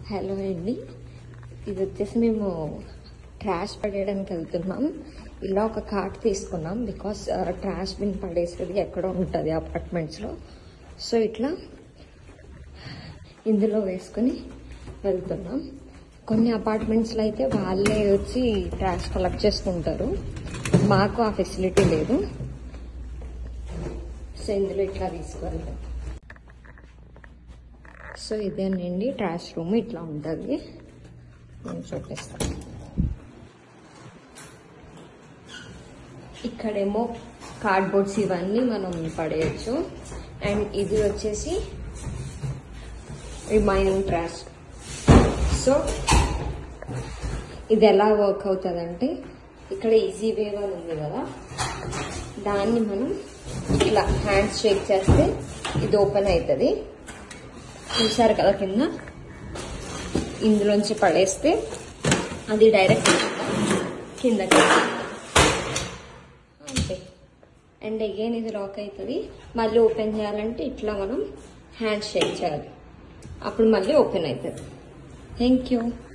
hello అండి ఇది వచ్చేసి మేము ట్రాష్ పడేయడానికి వెళ్తున్నాం ఇలా ఒక కార్ట్ తీసుకున్నాం బికాస్ ట్రాష్ బిన్ పడేసేది ఎక్కడో ఉంటుంది అపార్ట్మెంట్స్లో సో ఇట్లా ఇందులో వేసుకుని వెళ్తున్నాం కొన్ని అపార్ట్మెంట్స్లో అయితే వాళ్ళే వచ్చి ట్రాష్ కలెక్ట్ చేసుకుంటారు మాకు ఆ ఫెసిలిటీ లేదు సో ఇందులో ఇట్లా తీసుకువెళ్తాం సో ఇదేనండి ట్రాష్ రూమ్ ఇట్లా ఉంటుంది నేను చూపిస్తాను ఇక్కడేమో కార్డ్బోర్డ్స్ ఇవన్నీ మనం పడేయచ్చు అండ్ ఇది వచ్చేసి రిమైనింగ్ ట్రాష్ సో ఇది ఎలా వర్క్ అవుతుందంటే ఇక్కడ ఈజీ వేవ్ అని ఉంది కదా దాన్ని మనం ఇట్లా హ్యాండ్స్ షేక్ చేస్తే ఇది ఓపెన్ అవుతుంది చూసారు కదా కింద ఇందులోంచి పడేస్తే అది డైరెక్ట్ కిందకి అంతే అండ్ అగైన్ ఇది లాక్ అవుతుంది మళ్ళీ ఓపెన్ చేయాలంటే ఇట్లా మనం హ్యాండ్ షేక్ చేయాలి అప్పుడు మళ్ళీ ఓపెన్ అవుతుంది థ్యాంక్ యూ